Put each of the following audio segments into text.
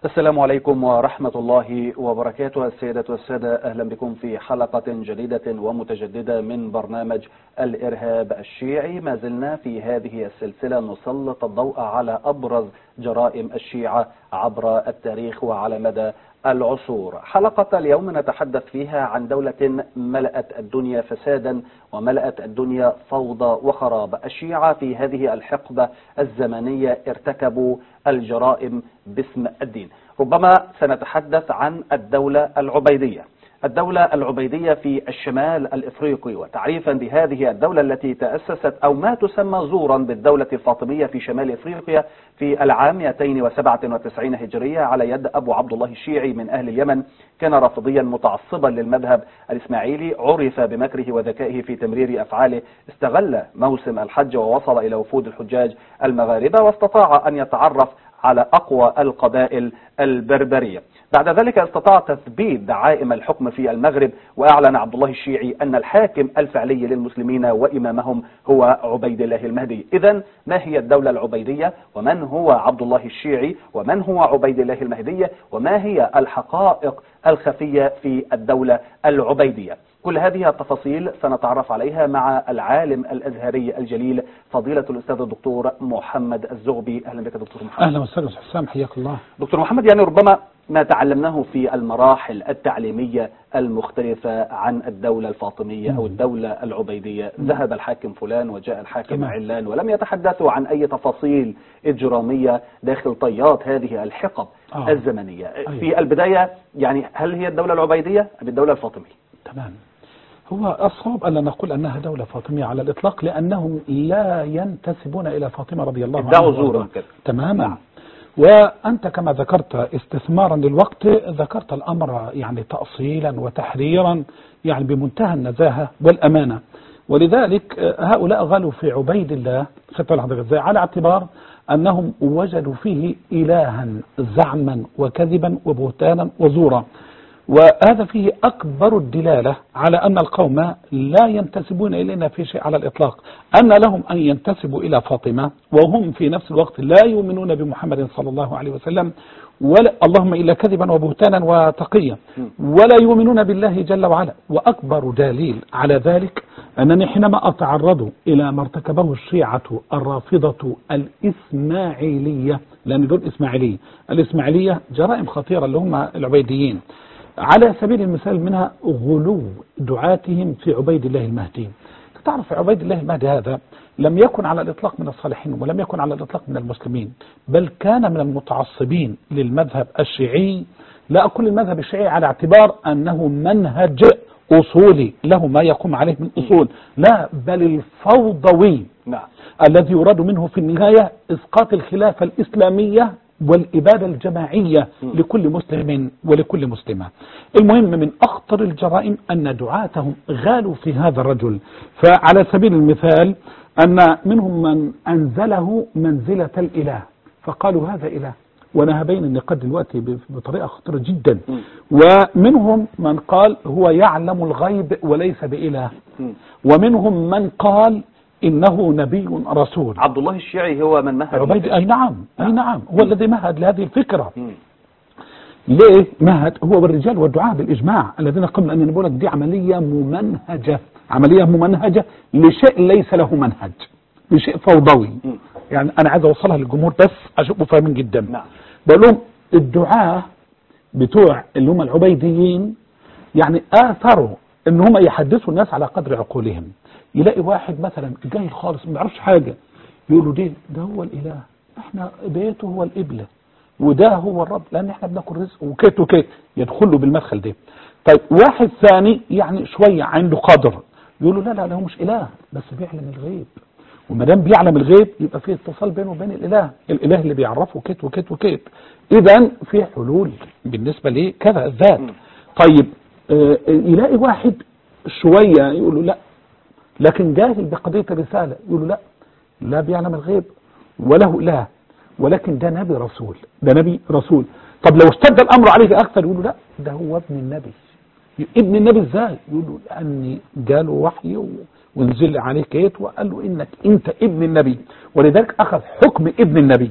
السلام عليكم ورحمة الله وبركاته السيدة والسادة أهلا بكم في حلقة جديدة ومتجددة من برنامج الإرهاب الشيعي ما زلنا في هذه السلسلة نسلط الضوء على أبرز جرائم الشيعة عبر التاريخ وعلى مدى العصور حلقة اليوم نتحدث فيها عن دولة ملأت الدنيا فسادا وملأت الدنيا فوضى وخراب الشيعة في هذه الحقبة الزمنية ارتكبوا الجرائم باسم الدين ربما سنتحدث عن الدولة العبيدية الدولة العبيدية في الشمال الإفريقي وتعريفا بهذه الدولة التي تأسست أو ما تسمى زورا بالدولة الفاطمية في شمال إفريقيا في العام 297 هجرية على يد أبو عبد الله الشيعي من أهل اليمن كان رافضيا متعصبا للمذهب الإسماعيلي عرف بمكره وذكائه في تمرير أفعاله استغل موسم الحج ووصل إلى وفود الحجاج المغاربة واستطاع أن يتعرف على أقوى القبائل البربرية بعد ذلك استطاع تثبيت دعائم الحكم في المغرب وأعلن عبد الله الشيعي أن الحاكم الفعلي للمسلمين وإمامهم هو عبيد الله المهدي إذا ما هي الدولة العبيدية ومن هو عبد الله الشيعي ومن هو عبيد الله المهدي وما هي الحقائق الخفية في الدولة العبيدية كل هذه التفاصيل سنتعرف عليها مع العالم الأزهري الجليل فضيلة الأستاذ الدكتور محمد الزغبي أهلا بك دكتور محمد أهلا وسهلا حسام حياك الله دكتور محمد يعني ربما ما تعلمناه في المراحل التعليمية المختلفة عن الدولة الفاطمية أو الدولة العبيدية ذهب الحاكم فلان وجاء الحاكم تمام. علان ولم يتحدثوا عن أي تفاصيل إجرامية داخل طيات هذه الحقب آه. الزمنية أيوة. في البداية يعني هل هي الدولة العبيدية أم الدولة الفاطمية تمام هو الصواب ألا نقول أنها دولة فاطمية على الإطلاق لأنهم لا ينتسبون إلى فاطمة رضي الله عنها ادعوا زورا وارضاها. كده تماما نعم. وأنت كما ذكرت استثمارا للوقت ذكرت الأمر يعني تأصيلا وتحريرا يعني بمنتهى النزاهة والأمانة ولذلك آه، هؤلاء غلوا في عبيد الله خدت بالك حضرتك ازاي على اعتبار أنهم وجدوا فيه إلها زعما وكذبا وبهتانا وزورا وهذا فيه أكبر الدلالة على أن القوم لا ينتسبون إلينا في شيء على الإطلاق أن لهم أن ينتسبوا إلى فاطمة وهم في نفس الوقت لا يؤمنون بمحمد صلى الله عليه وسلم ولا اللهم إلا كذبا وبهتانا وتقيا ولا يؤمنون بالله جل وعلا وأكبر دليل على ذلك أنني حينما أتعرض إلى ما ارتكبه الشيعة الرافضة الإسماعيلية لأن دول إسماعيلية الإسماعيلية جرائم خطيرة اللي هم العبيديين على سبيل المثال منها غلو دعاتهم في عبيد الله المهدي تعرف عبيد الله المهدي هذا لم يكن على الإطلاق من الصالحين ولم يكن على الإطلاق من المسلمين بل كان من المتعصبين للمذهب الشيعي لا أقول المذهب الشيعي على اعتبار أنه منهج أصولي له ما يقوم عليه من أصول لا بل الفوضوي نعم الذي يراد منه في النهاية إسقاط الخلافة الإسلامية والإبادة الجماعية لكل مسلم ولكل مسلمة المهم من أخطر الجرائم أن دعاتهم غالوا في هذا الرجل فعلى سبيل المثال أن منهم من أنزله منزلة الإله فقالوا هذا إله وأنا هبين النقاط دلوقتي ب- بطريقة خطيرة جدا ومنهم من قال هو يعلم الغيب وليس بإله مم. ومنهم من قال إنه نبي رسول عبد الله الشيعي هو من مهد عبيد أي نعم أي نعم هو الذي مهد لهذه الفكرة مم. ليه مهد هو والرجال والدعاء بالإجماع الذين قبل أن نقول لك دي عملية ممنهجة عملية ممنهجة لشيء ليس له منهج لشيء فوضوي مم. يعني أنا عايز أوصلها للجمهور بس عشان يبقوا فاهمين جدا نعم بقول لهم الدعاة بتوع اللي هم العبيديين يعني آثروا ان هم يحدثوا الناس على قدر عقولهم يلاقي واحد مثلا جاي خالص ما يعرفش حاجة يقولوا دي ده هو الإله احنا بيته هو القبلة وده هو الرب لأن احنا بناكل رزق وكيت وكيت يدخلوا بالمدخل ده طيب واحد ثاني يعني شوية عنده قدر يقولوا لا لا لا هو مش إله بس بيعلم الغيب وما دام بيعلم الغيب يبقى في اتصال بينه وبين الاله الاله اللي بيعرفه كيت وكيت وكيت اذا في حلول بالنسبه لكذا الذات طيب آه، يلاقي واحد شويه يقول له لا لكن جاهل بقضيه الرساله يقول له لا لا بيعلم الغيب وله اله ولكن ده نبي رسول ده نبي رسول طب لو اشتد الامر عليه اكثر يقول له لا ده هو ابن النبي ابن النبي ازاي يقول له لاني جاله وحي و- ونزل عليه كيت وقال له انك انت ابن النبي ولذلك اخذ حكم ابن النبي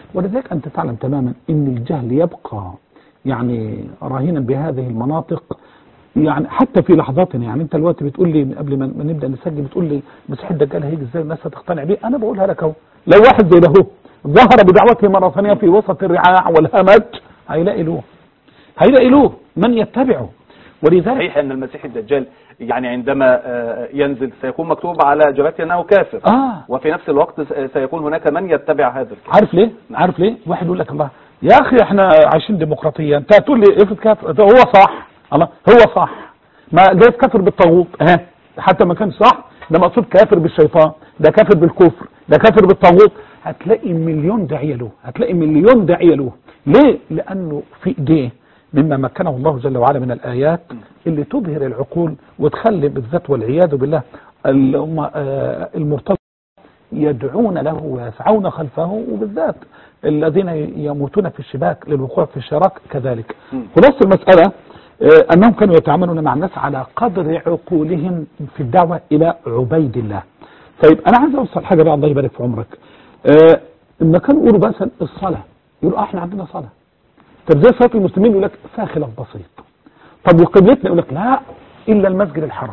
ولذلك أنت تعلم تماما أن الجهل يبقى يعني رهينا بهذه المناطق يعني حتى في لحظاتنا يعني انت الوقت بتقول لي قبل ما ما نبدا نسجل بتقول لي مسيح الدجال هيجي ازاي الناس هتقتنع بيه انا بقولها لك اهو لو واحد زي ده هو ظهر بدعوته مره ثانيه في وسط الرعاع والهمج هيلاقي له هيلاقي له من يتبعه ولذلك صحيح ان المسيح الدجال يعني عندما آه، ينزل سيكون مكتوب على جبهته انه كافر اه وفي نفس الوقت س- سيكون هناك من يتبع هذا الكافر عارف ليه عارف ليه واحد يقول لك الله يا اخي احنا عايشين ديمقراطيه انت هتقول لي افرض كافر ده هو صح الله هو صح ما جايز كافر بالطاغوت ها حتى ما كانش صح ده مقصود كافر بالشيطان ده كافر بالكفر ده كافر بالطاغوت هتلاقي مليون داعيه له هتلاقي مليون داعيه له ليه لانه في ايديه مما مكنه الله جل وعلا من الايات اللي تبهر العقول وتخلي بالذات والعياذ بالله الأمة آه، المرتضى يدعون له ويسعون خلفه وبالذات الذين يموتون في الشباك للوقوع في الشراك كذلك مم. خلاصة المسألة آه، أنهم كانوا يتعاملون مع الناس على قدر عقولهم في الدعوة إلى عبيد الله طيب أنا عايز أوصل حاجة بقى الله يبارك في عمرك آه، لما كانوا يقولوا مثلا الصلاة يقولوا آه إحنا عندنا صلاة طب زي صلاة المسلمين يقول لك فيها خلاف بسيط طب وقبلتنا يقول لك لا إلا المسجد الحرام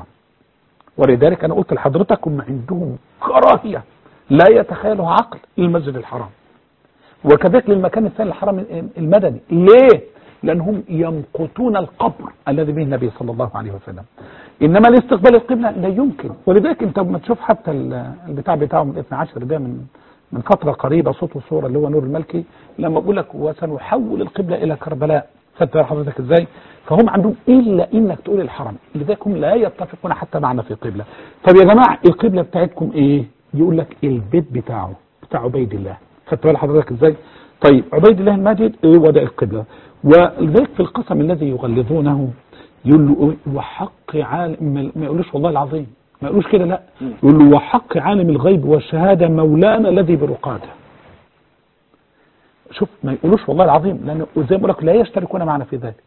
ولذلك أنا قلت لحضرتك هم عندهم كراهية لا يتخيلها عقل للمسجد الحرام وكذلك للمكان الثاني الحرم المدني ليه لأنهم يمقتون القبر الذي به النبي صلى الله عليه وسلم إنما الاستقبال القبلة لا يمكن ولذلك أنت لما تشوف حتى ال- البتاع بتاعه من 12 ده من من فترة قريبة صوت وصورة اللي هو نور الملكي لما بقول لك وسنحول القبلة إلى كربلاء خدت حضرتك ازاي فهم عندهم الا انك تقول الحرم لذلك هم لا يتفقون حتى معنا في قبلة طب يا جماعة القبلة بتاعتكم ايه يقول لك البيت بتاعه بتاع عبيد الله خدت بال حضرتك ازاي طيب عبيد الله الماجد ايه وده القبلة ولذلك في القسم الذي يغلظونه يقول له إيه؟ وحق عالم ما- ما يقولوش والله العظيم ما يقولوش كده لا مم. يقول له وحق عالم الغيب والشهادة مولانا الذي برقاده شوف ما يقولوش والله العظيم لأنه زي ما بقول لك لا يشتركون معنا في ذلك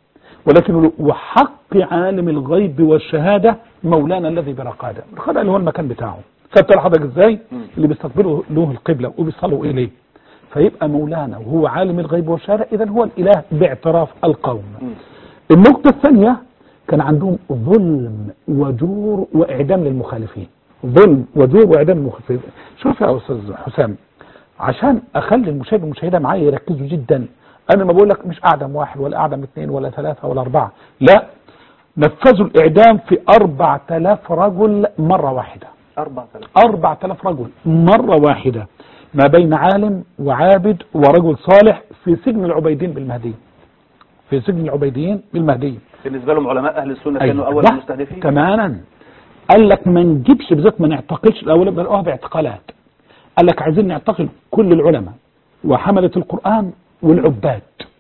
ولكن يقولوا وحق عالم الغيب والشهادة مولانا الذي برقاده برقاده اللي هو المكان بتاعه خدت حضرتك ازاي مم. اللي بيستقبلوا له القبلة وبيصلوا إليه فيبقى مولانا وهو عالم الغيب والشهادة إذا هو الإله باعتراف القوم مم. النقطة الثانية كان عندهم ظلم وجور وإعدام للمخالفين ظلم وجور وإعدام للمخالفين شوف يا أستاذ حسام عشان أخلي المشاهد والمشاهدة معايا يركزوا جدا أنا ما بقول لك مش أعدم واحد ولا أعدم اثنين ولا ثلاثة ولا أربعة لا نفذوا الإعدام في أربعة آلاف رجل مرة واحدة أربعة آلاف أربعة آلاف رجل مرة واحدة ما بين عالم وعابد ورجل صالح في سجن العبيدين بالمهدي في سجن العبيديين بالمهدي بالنسبة لهم علماء أهل السنة كانوا أول أيوة. المستهدفين تماما قال لك ما نجيبش بالذات ما نعتقلش الاول بنقوها باعتقالات قال لك عايزين نعتقل كل العلماء وحملة القرآن والعباد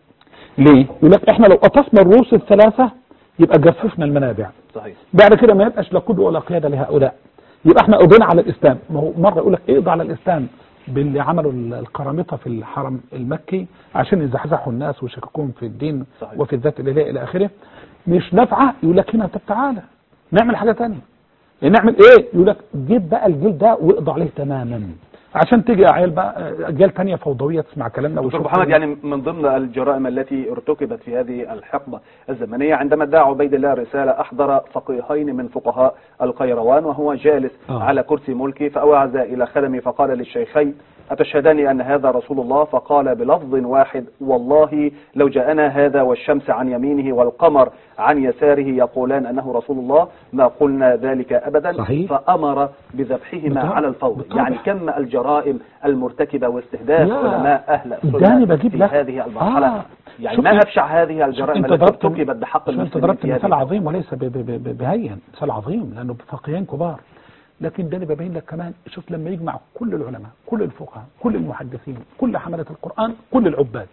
ليه؟ يقول لك احنا لو قطفنا الرؤوس الثلاثة يبقى جففنا المنابع صحيح بعد كده ما يبقاش لا قدوة ولا قيادة لهؤلاء يبقى احنا قضينا على الإسلام ما هو مرة يقول لك اقضى على الإسلام باللي عملوا القرامطة في الحرم المكي عشان يزحزحوا الناس ويشككوهم في الدين صحيح. وفي الذات الإلهية إلى آخره مش نافعة يقول لك هنا طب تعالى نعمل حاجة تانية نعمل ايه يقول لك جيب بقى الجيل ده واقضى عليه تماما عشان تيجي عيال بقى اجيال تانية فوضوية تسمع كلامنا دكتور وتشوف محمد يعني من ضمن الجرائم التي ارتكبت في هذه الحقبة الزمنية عندما ادعى عبيد الله رسالة أحضر فقيهين من فقهاء القيروان وهو جالس آه. على كرسي ملكي فأوعز إلى خدمه فقال للشيخين أتشهدان أن هذا رسول الله فقال بلفظ واحد والله لو جاءنا هذا والشمس عن يمينه والقمر عن يساره يقولان أنه رسول الله ما قلنا ذلك أبدا صحيح. فأمر بذبحهما بالطبع. على الفور بالطبع. يعني كم الجرائم المرتكبة واستهداف لا. علماء أهل السنة اداني بجيب في لك هذه المرحلة آه. يعني شوف ما انت- أبشع هذه الجرائم انت التي ضربت ارتكبت بحق شوف انت المسلمين ضربت في هذه مثال عظيم وليس ب- ب- ب- بهين مثال عظيم لانه فقيهين كبار لكن ده اللي ببين لك كمان شوف لما يجمع كل العلماء كل الفقهاء كل المحدثين كل حملة القرآن كل العباد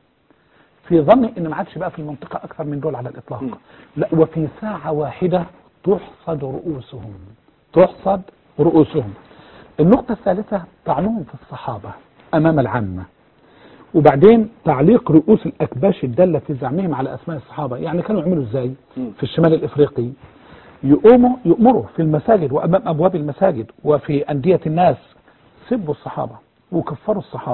في ظني ان ما عادش بقى في المنطقة اكثر من دول على الاطلاق م. لا وفي ساعة واحدة تحصد رؤوسهم تحصد رؤوسهم النقطة الثالثة طعنهم في الصحابة امام العامة وبعدين تعليق رؤوس الأكباش الدالة في زعمهم على أسماء الصحابة يعني كانوا يعملوا إزاي مم. في الشمال الإفريقي يقوموا يؤمروا في المساجد وأمام أبواب المساجد وفي أندية الناس سبوا الصحابة وكفروا الصحابة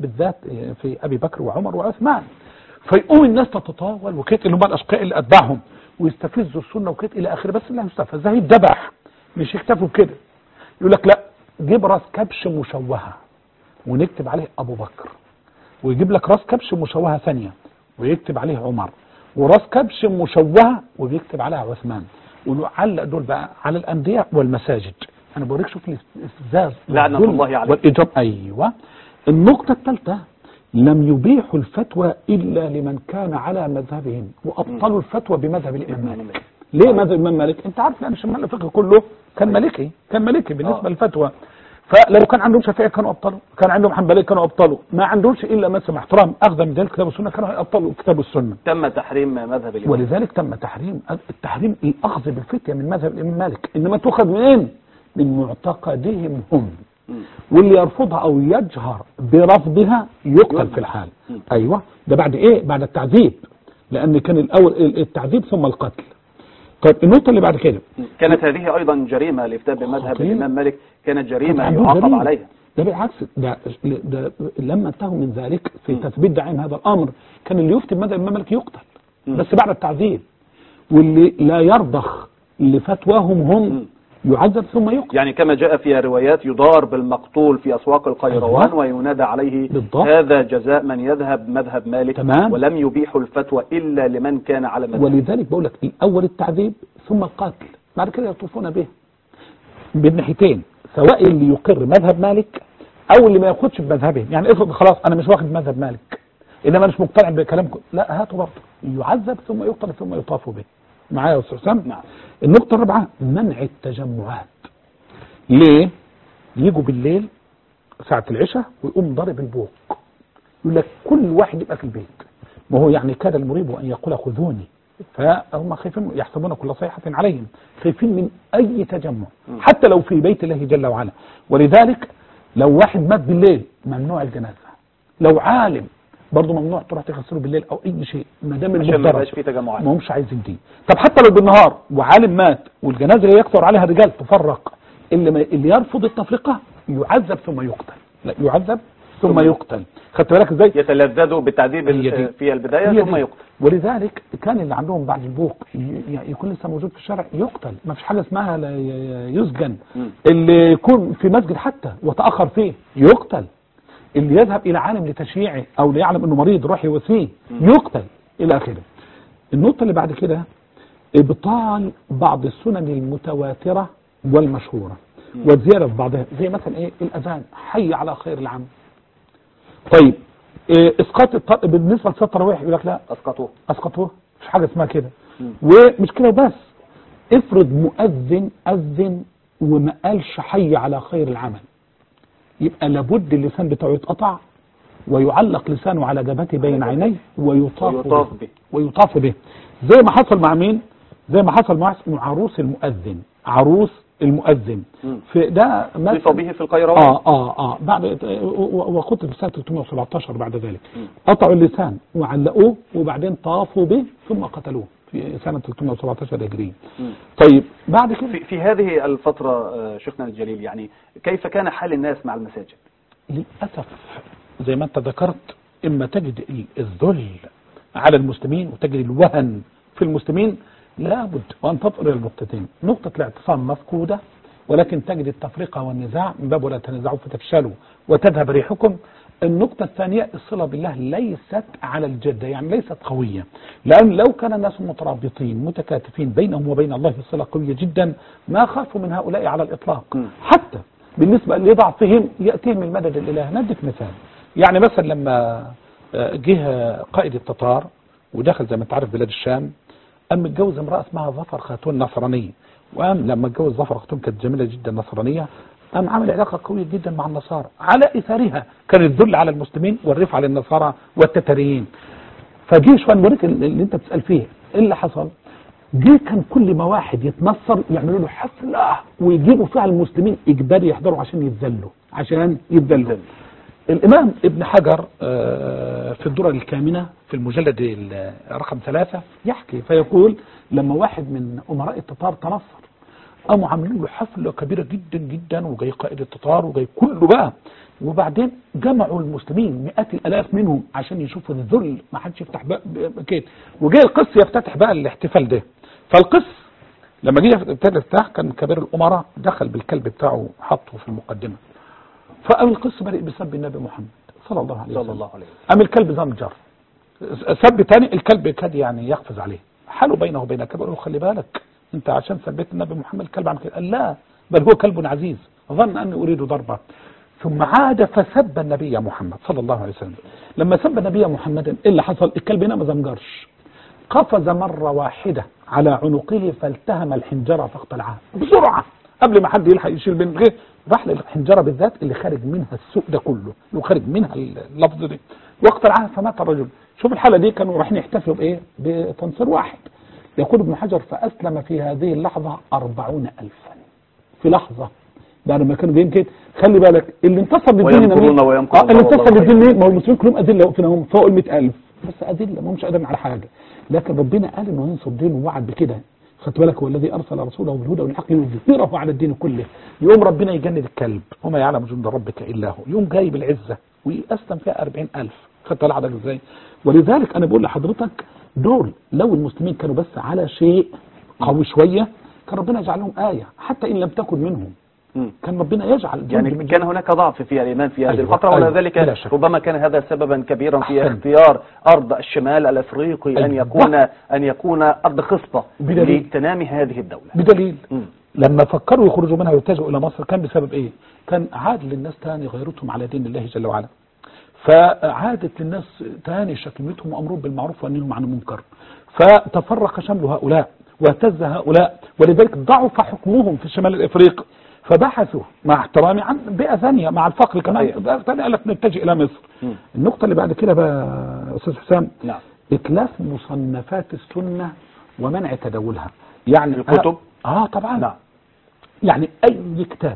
بالذات في ابي بكر وعمر وعثمان فيقوم الناس تتطاول وكيت اللي هم الاشقاء اللي اتبعهم ويستفزوا السنه وكيت الى اخره بس اللي هيستفز ده يتذبح مش يكتفوا بكده يقول لك لا جيب راس كبش مشوهه ونكتب عليه ابو بكر ويجيب لك راس كبش مشوهه ثانيه ويكتب عليه عمر وراس كبش مشوهه وبيكتب عليها عثمان ونعلق دول بقى على الانديه والمساجد انا بوريك شوف الاستفزاز لعنة والظلم الله عليه. والاجرام ايوه النقطه الثالثه لم يبيحوا الفتوى الا لمن كان على مذهبهم وابطلوا الفتوى بمذهب الامام مالك ليه مذهب الامام مالك انت عارف لان شمال الفقه كله كان مالكي كان مالكي بالنسبه آه. للفتوى فلو كان عندهم شافعي كانوا ابطلوا كان عندهم حنبلي كانوا ابطلوا ما عندهمش الا مثلا احترام اخذ من ذلك كتاب السنه كانوا هيبطلوا كتاب السنه تم تحريم مذهب الإمام ولذلك تم تحريم التحريم الاخذ بالفتية من مذهب الامام مالك انما تؤخذ منين من معتقدهم هم مم. واللي يرفضها او يجهر برفضها يقتل يقتل. في الحال مم. ايوه ده بعد ايه بعد التعذيب لان كان الاول التعذيب ثم القتل طيب النقطه اللي بعد كده كانت هذه أيضا جريمة الافتاء بمذهب خطير. الإمام مالك كانت كانت جريمة عندهم يعاقب جريمة. عليها ده بالعكس ده, ده لما انتهوا من ذلك في تثبيت دعيم هذا الامر كان اللي يفتي بمذهب الامام مالك يقتل مم. بس بعد التعذيب واللي لا يرضخ لفتواهم هم يعذب ثم يقتل يعني كما جاء في روايات يدار بالمقتول في أسواق القيروان أيوة. وينادى عليه بالضبط. هذا جزاء من يذهب مذهب مالك تمام. ولم يبيحوا الفتوى إلا لمن كان على مذهب ولذلك بقول لك الاول التعذيب ثم القتل بعد كده يطوفون به بالناحيتين سواء اللي يقر مذهب مالك او اللي ما ياخدش بمذهبه يعني افرض خلاص انا مش واخد مذهب مالك انما مش مقتنع بكلامكم لا هاتوا برضه يعذب ثم يقتل ثم يطاف به معايا يا استاذ حسام نعم النقطه الرابعه منع التجمعات ليه يجوا بالليل ساعه العشاء ويقوم ضارب البوق يقول لك كل واحد يبقى في البيت ما هو يعني كاد المريب ان يقول خذوني فهم خايفين يحسبون كل صيحة عليهم خايفين من أي تجمع حتى لو في بيت الله جل وعلا ولذلك لو واحد مات بالليل ممنوع الجنازة لو عالم برضه ممنوع تروح تغسله بالليل أو أي شيء ما دام عشان ما المضطر يبقاش في تجمعات ما همش عايزين دي طب حتى لو بالنهار وعالم مات والجنازة اللي يكثر عليها رجال تفرق اللي, ما اللي يرفض التفرقة يعذب ثم يقتل لا يعذب ثم ثم يقتل خدت بالك ازاي يتلذذوا بالتعذيب هي دي. في البداية هي ثم دي. يقتل ولذلك كان اللي عندهم بعد البوق ي- ي- يكون لسه موجود في الشارع يقتل ما فيش حاجه اسمها لا ي- ي- يسجن مم. اللي يكون في مسجد حتى وتاخر فيه يقتل اللي يذهب الى عالم لتشييعه او ليعلم انه مريض يروح يواسيه يقتل الى اخره النقطه اللي بعد كده ابطال بعض السنن المتواتره والمشهوره والزياده في بعضها زي مثلا ايه الاذان حي على خير العمل طيب إيه اسقاط الط- بالنسبه لصلاه التراويح يقول لك لا أسقطوه اسقطوه مش حاجه اسمها كده مم. ومش كده بس افرض مؤذن اذن وما قالش حي على خير العمل يبقى لابد اللسان بتاعه يتقطع ويعلق لسانه على جبهته بين عينيه ويطاف, ويطاف به. ويطاف به زي ما حصل مع مين زي ما حصل مع اسمه عروس المؤذن عروس المؤذن مم. في ده مثل- صف به في القيروان اه اه اه بعد و- وقتل سنه 317 بعد ذلك قطعوا اللسان وعلقوه وبعدين طافوا به ثم قتلوه في سنه 317 هجريه مم. طيب بعد كده في, في هذه الفترة آه، شيخنا الجليل يعني كيف كان حال الناس مع المساجد للاسف زي ما انت ذكرت اما تجد ال- الذل على المسلمين وتجد الوهن في المسلمين لابد وان تطر الى النقطتين نقطه الاعتصام مفقوده ولكن تجد التفرقه والنزاع من باب ولا تنازعوا فتفشلوا وتذهب ريحكم النقطة الثانية الصلة بالله ليست على الجدة يعني ليست قوية لأن لو كان الناس مترابطين متكاتفين بينهم وبين الله صلة قوية جدا ما خافوا من هؤلاء على الإطلاق م. حتى بالنسبة لضعفهم يأتيهم المدد الإلهي نديك مثال يعني مثلا لما آه، جه قائد التتار ودخل زي ما انت عارف بلاد الشام قام متجوز امرأة اسمها ظفر خاتون نصرانية وقام لما اتجوز ظفر خاتون كانت جميلة جدا نصرانية قام عمل علاقة قوية جدا مع النصارى على إثارها كان الذل على المسلمين والرفع للنصارى والتتريين فجه شويه نوريك اللي انت بتسال فيه ايه اللي حصل؟ جه كان كل ما واحد يتنصر يعملوا له حفله ويجيبوا فيها المسلمين اجباري يحضروا عشان يتذلوا عشان يتذلوا الامام ابن حجر آه، في الدرر الكامنه في المجلد ال- رقم ثلاثة يحكي فيقول لما واحد من امراء التتار تنصر قاموا عاملين له حفله كبيره جدا جدا وجاي قائد التتار وجاي كله بقى وبعدين جمعوا المسلمين مئات الالاف منهم عشان يشوفوا الذل ما حدش يفتح بقى كده وجاء القس يفتتح بقى الاحتفال ده فالقس لما جه ابتدى يفتح كان كبير الامراء دخل بالكلب بتاعه حطه في المقدمه فقام القس برئ بسب النبي محمد صلى الله عليه وسلم صلى الله عليه وسلم قام الكلب زمجر سب تاني الكلب كاد يعني يقفز عليه حالوا بينه وبين الكلب قال له خلي بالك انت عشان سبيت النبي محمد الكلب عمل كده قال لا بل هو كلب عزيز ظن اني اريد ضربه ثم عاد فسب النبي محمد صلى الله عليه وسلم لما سب النبي محمد ايه اللي حصل الكلب هنا ما زمجرش قفز مرة واحدة على عنقه فالتهم الحنجرة فاقتلعها بسرعة قبل ما حد يلحق يشيل بين غير راح للحنجرة بالذات اللي خارج منها السوء ده كله اللي خارج منها اللفظ ده واقتلعها فمات الرجل شوف الحالة دي كانوا رايحين يحتفلوا بايه بتنصير واحد يقول ابن حجر فأسلم في هذه اللحظة أربعون ألفا في لحظة بعد ما كانوا جايين كده خلي بالك اللي انتصر للدين ويمكرون مين؟ ويمكر آه، اللي الله انتصر والله للدين مين؟ ما هو المسلمين كلهم أذلة وقفنا هم فوق ال 100000 بس أذلة ما همش قادرين على حاجة لكن ربنا قال انه ينصر دينه ووعد بكده خدت بالك هو الذي ارسل رسوله بالهدى والحق ليظهره على الدين كله يوم ربنا يجند الكلب وما يعلم جند ربك الا هو يوم جايب العزه ويقسم فيها 40000 خدت بالك حضرتك ازاي ولذلك انا بقول لحضرتك دول لو المسلمين كانوا بس على شيء قوي شويه كان ربنا يجعل لهم ايه حتى ان لم تكن منهم مم. كان ربنا يجعل جند يعني من كان هناك ضعف في الإيمان في هذه أيوة، الفترة أيوة، ولذلك بلا شك. ربما كان هذا سببا كبيرا في أحسنت. اختيار أرض الشمال الأفريقي أن أيوة. يكون أن يكون أرض خصبة بدليل. لتنامي هذه الدولة بدليل مم. لما فكروا يخرجوا منها ويتجهوا الى مصر كان بسبب ايه كان عاد للناس تاني غيرتهم على دين الله جل وعلا فعادت للناس تاني شتمتهم وامرهم بالمعروف وانهم عن المنكر فتفرق شمل هؤلاء واهتز هؤلاء ولذلك ضعف حكمهم في الشمال الافريقي فبحثوا مع احترامي عن بيئه ثانيه مع الفقر كمان صحيح. بيئة ثانيه قال لك نتجه الى مصر مم. النقطه اللي بعد كده بقى استاذ حسام نعم اتلاف مصنفات السنه ومنع تداولها يعني الكتب؟ اه طبعا نعم يعني اي كتاب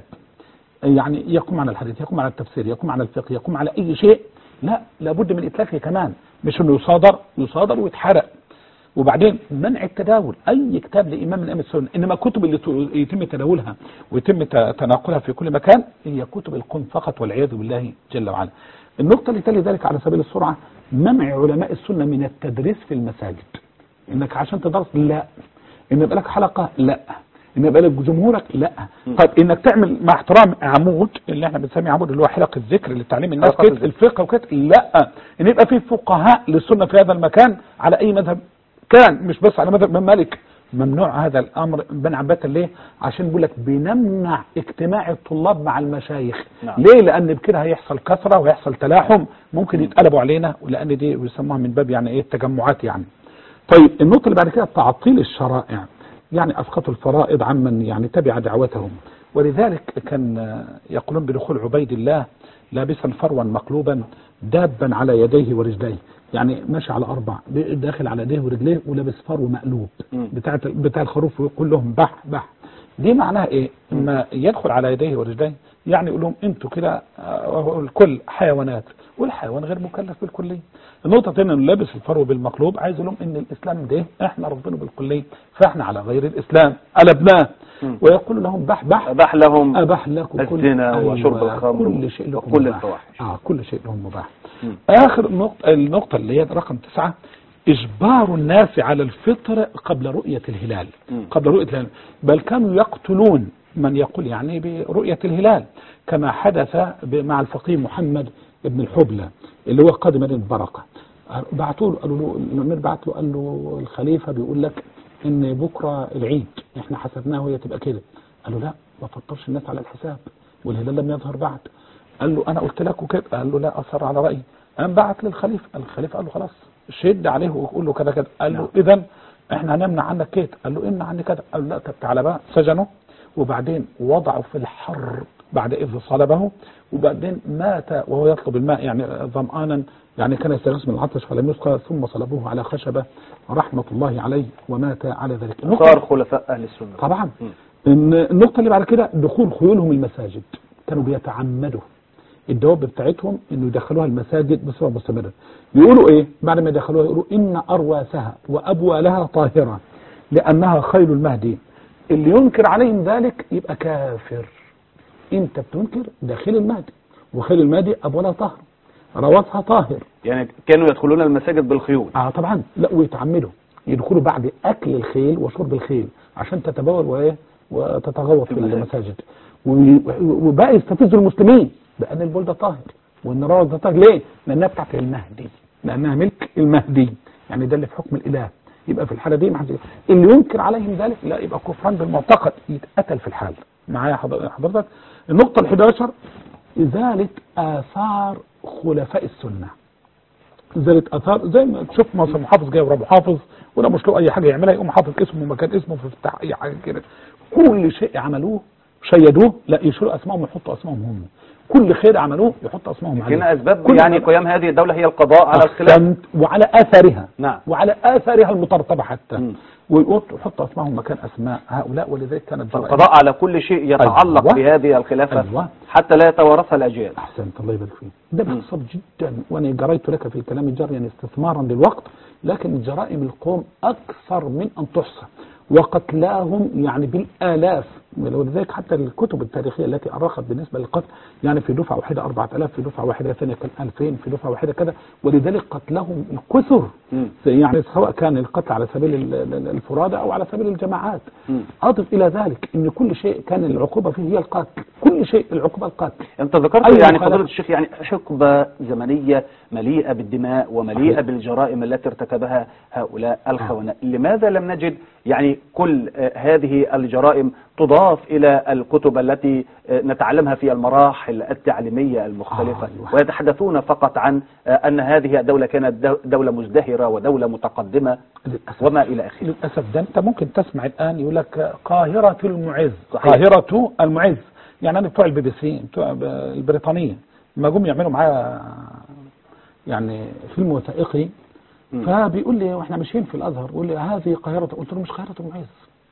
يعني يقوم على الحديث يقوم على التفسير يقوم على الفقه يقوم على اي شيء لا لابد من اتلافه كمان مش انه يصادر يصادر ويتحرق وبعدين منع التداول اي كتاب لامام من ائمه السنه انما الكتب اللي ت- يتم تداولها ويتم ت- تناقلها في كل مكان هي كتب القن فقط والعياذ بالله جل وعلا النقطه اللي تلي ذلك على سبيل السرعه منع علماء السنه من التدريس في المساجد انك عشان تدرس لا ان يبقى لك حلقه لا ان يبقى لك جمهورك لا طيب انك تعمل مع احترام عمود اللي احنا بنسميه عمود اللي هو حلقه الذكر لتعليم الناس حلقة كده الذكر. الفقه وكده لا ان يبقى في فقهاء للسنه في هذا المكان على اي مذهب كان مش بس على مذهب الامام مالك ممنوع هذا الامر بن عباده ليه عشان بيقول لك بنمنع اجتماع الطلاب مع المشايخ نعم. ليه لان بكده هيحصل كثره ويحصل تلاحم ممكن يتقلبوا علينا ولان دي بيسموها من باب يعني ايه التجمعات يعني طيب النقطه اللي بعد كده تعطيل الشرائع يعني اسقطوا الفرائض عمن يعني تبع دعوتهم ولذلك كان آه، يقولون بدخول عبيد الله لابسا فروا مقلوبا دابا على يديه ورجليه يعني ماشي على اربع داخل على يديه ورجليه ولابس فرو مقلوب مم. بتاع بتاع الخروف ويقول لهم بح بح دي معناها ايه اما يدخل على يديه ورجليه يعني يقول لهم انتوا كده آه، الكل حيوانات والحيوان غير مكلف بالكليه النقطه الثانيه انه لابس الفرو بالمقلوب عايز يقول لهم ان الاسلام ده احنا رافضينه بالكليه فاحنا على غير الاسلام قلبناه مم. ويقول لهم بح بح أباح لهم أباح لكم كل الزنا وشرب الخمر كل شيء لكم وكل مباح. الفواحش. آه كل شيء لهم مباح مم. آخر نقطة النقطة اللي هي رقم تسعة إجبار الناس على الفطر قبل رؤية الهلال مم. قبل رؤية الهلال بل كانوا يقتلون من يقول يعني برؤية الهلال كما حدث ب- مع الفقيه محمد بن الحبلى اللي هو قاضي مدينة بركة بعتوا له قالوا له الأمير بعت له قال له الخليفة بيقول لك إن بكرة العيد إحنا حسبناها وهي تبقى كده قال له لا ما تفطرش الناس على الحساب والهلال لم يظهر بعد قال له انا قلت لك كده قال له لا اصر على رايي قام بعت للخليفه الخليفه قال له خلاص شد عليه وقول له كذا كذا قال له اذا احنا هنمنع عنك كده قال له امنع عني كذا قال له لا طب تعالى بقى سجنه وبعدين وضعه في الحر بعد اذ صلبه وبعدين مات وهو يطلب الماء يعني ظمآنا يعني كان يستغيث من العطش فلم يسقى ثم صلبوه على خشبه رحمه الله عليه ومات على ذلك النقطة- صار خلفاء أهل السنة طبعا مم. إن النقطة اللي بعد كده دخول خيولهم المساجد كانوا بيتعمدوا الدواب بتاعتهم انه يدخلوها المساجد بصفة مستمرة يقولوا ايه بعد ما يدخلوها يقولوا ان ارواسها وابوالها طاهرة لانها خيل المهدي اللي ينكر عليهم ذلك يبقى كافر انت بتنكر داخل المهدي وخيل المادي ابوالها طاهر رواسها طاهر يعني كانوا يدخلون المساجد بالخيول اه طبعا لا ويتعمدوا يدخلوا بعد اكل الخيل وشرب الخيل عشان تتبول وايه وتتغوط في المساجد. المساجد و- وبقى يستفزوا المسلمين بان البول ده طاهر وان الروس ده طاهر ليه؟ لانها بتاعت المهدي لانها ملك المهدي يعني ده اللي في حكم الاله يبقى في الحاله دي ما حدش اللي ينكر عليهم ذلك لا يبقى كفران بالمعتقد يتقتل في الحال معايا حضر- حضرتك النقطه ال 11 ازاله اثار خلفاء السنه زالة اثار زي ما تشوف مثلا محافظ جاي ورا محافظ ولا مش له اي حاجه يعملها يقوم حاطط اسمه مكان اسمه في افتتاح اي حاجه كده كل شيء عملوه شيدوه لا يشيلوا اسمائهم ويحطوا اسمائهم هم كل خير عملوه يحطوا اسمائهم يمكن عليه اسباب كل يعني ما- قيام هذه الدوله هي القضاء على الخلاف أحسنت. وعلى اثارها نعم. وعلى اثارها المترتبه حتى مم. ويحطوا اسمائهم مكان اسماء هؤلاء ولذلك كانت جرائم القضاء على كل شيء يتعلق أيوة. بهذه الخلافه أيوة. حتى لا يتوارثها الاجيال احسنت الله يبارك فيك ده باختصار جدا وانا جريت لك في الكلام جريا استثمارا للوقت لكن جرائم القوم اكثر من ان تحصى وقتلاهم يعني بالالاف ولذلك حتى الكتب التاريخيه التي ارخت بالنسبه للقتل يعني في دفعه واحده 4000 في دفعه واحده ثانيه كان 2000 في دفعه واحده كذا ولذلك قتلهم الكثر مم. يعني سواء كان القتل على سبيل ال- ال- الفرادى او على سبيل الجماعات مم. اضف الى ذلك ان كل شيء كان العقوبه فيه هي القتل كل شيء العقوبه القتل انت ذكرت أيوة يعني خلاص. فضيله الشيخ يعني حقبه زمنيه مليئه بالدماء ومليئه صحيح. بالجرائم التي ارتكبها هؤلاء الخونه لماذا لم نجد يعني كل آه، هذه الجرائم تضاف الى الكتب التي آه، نتعلمها في المراحل التعليميه المختلفه آه، أيوة. ويتحدثون فقط عن آه، ان هذه الدوله كانت دو- دوله مزدهره ودوله متقدمه للاسف وما الى اخره للاسف ده انت ممكن تسمع الان يقول لك قاهره المعز صحيح. قاهره المعز يعني انا بتوع البي بي سي بتوع ب- البريطانيه لما جم يعملوا معايا يعني فيلم وثائقي مم. فبيقول لي واحنا ماشيين في الازهر بيقول لي هذه قاهره قلت له مش قاهره المعز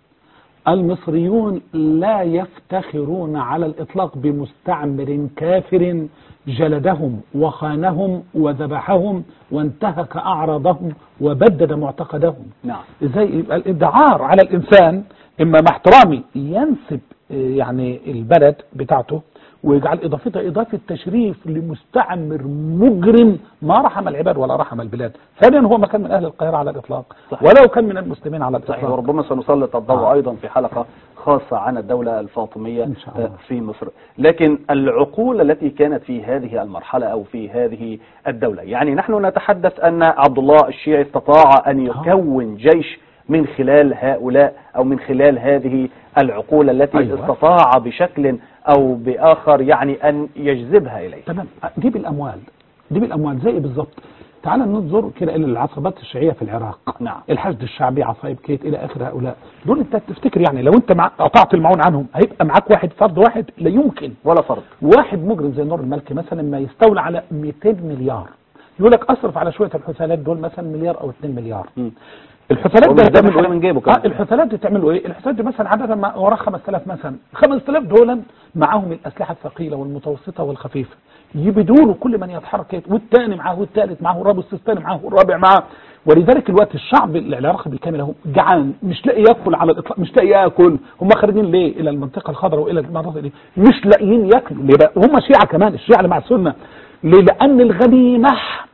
المصريون لا يفتخرون على الاطلاق بمستعمر كافر جلدهم وخانهم وذبحهم وانتهك اعراضهم وبدد معتقدهم نعم ازاي يبقى الادعار على الانسان اما مع احترامي ينسب آه، يعني البلد بتاعته ويجعل اضافتها اضافه تشريف لمستعمر مجرم ما رحم العباد ولا رحم البلاد ثانيا هو ما كان من اهل القاهره على الاطلاق صحيح. ولو كان من المسلمين على صحيح الاطلاق وربما سنسلط الضوء آه. أيضا في حلقة خاصة عن الدولة الفاطمية إن شاء الله. آه، في مصر لكن العقول التي كانت في هذه المرحلة أو في هذه الدولة يعني نحن نتحدث أن عبد الله الشيعي استطاع أن يكون جيش من خلال هؤلاء أو من خلال هذه العقول التي أيوة. استطاع بشكل أو بآخر يعني أن يجذبها إليه تمام جيب الاموال جيب الاموال زي إيه بالظبط تعال ننظر كده الى العصابات الشيعيه في العراق نعم. الحشد الشعبي عصايب كيت الى اخر هؤلاء دول انت تفتكر يعني لو انت مع قطعت المعون عنهم هيبقى معاك واحد فرد واحد لا يمكن ولا فرض واحد مجرم زي نور الملكي مثلا ما يستولى على 200 مليار يقول لك اصرف على شويه الحثالات دول مثلا مليار او 2 مليار مم. الحثالات هو دي مش دايما هتعمل حاجة من جيبه كمان. اه الحثالات دي تعملوا ايه الحثالات دي مثلا عاده ما- وراه 5000 مثلا 5000 دول معاهم الاسلحه الثقيله والمتوسطه والخفيفه يبدوا كل من يتحرك والثاني معاه والثالث معاه والرابع الثاني معاه والرابع معاه ولذلك الوقت الشعب العراقي بالكامل اهو جعان مش لاقي ياكل على الاطلاق مش لاقي ياكل هم خارجين ليه الى المنطقه الخضراء والى المناطق دي مش لاقيين ياكلوا ليه بقى وهم شيعه كمان الشيعه اللي مع السنه ليه لان الغنيمه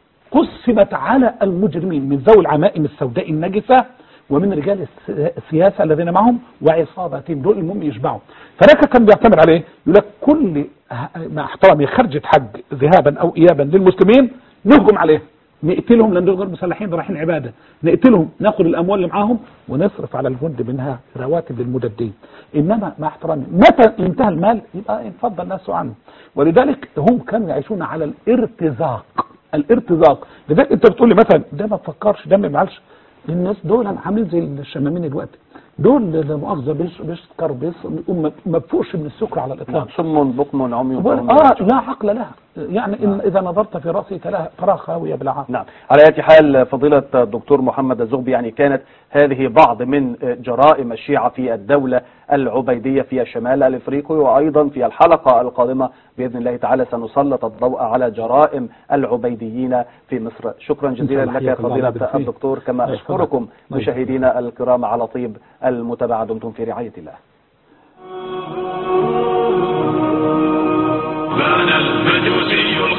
قسمت على المجرمين من ذوي العمائم السوداء النجسه ومن رجال الس- السياسه الذين معهم وعصابتهم دول المهم يشبعوا فذاك كان بيعتمد على ايه؟ يقول لك كل ه- مع احترامي خرجه حج ذهابا او ايابا للمسلمين نهجم عليهم نقتلهم لان دول غير مسلحين رايحين عباده نقتلهم ناخد الاموال اللي معاهم ونصرف على الجند منها رواتب للمجدين انما مع احترامي متى انتهى المال يبقى يتفضل الناس عنه ولذلك هم كانوا يعيشون على الارتزاق الارتزاق لذلك انت بتقول لي مثلا ده ما تفكرش ده ما يفعلش الناس دول عاملين زي الشمامين دلوقتي دول لا مؤاخذه بيش- بيسكر بيس ما ما بفوقش من السكر على الاطلاق صم بكم عمي بقول فهم اه يرجعون. لا عقل لها يعني إن اذا نظرت في راسي تلاها تراها خاويه بلا عقل نعم على أي حال فضيلة الدكتور محمد الزغبي يعني كانت هذه بعض من جرائم الشيعة في الدولة العبيدية في الشمال الإفريقي وأيضا في الحلقة القادمة بإذن الله تعالى سنسلط الضوء على جرائم العبيديين في مصر شكرا جزيلا الله لك يحييك، الله فضيلة يبارك فيك. الدكتور كما الله يحفظك. أشكركم الله يحفظك. مشاهدينا الكرام على طيب المتابعة دمتم في رعاية الله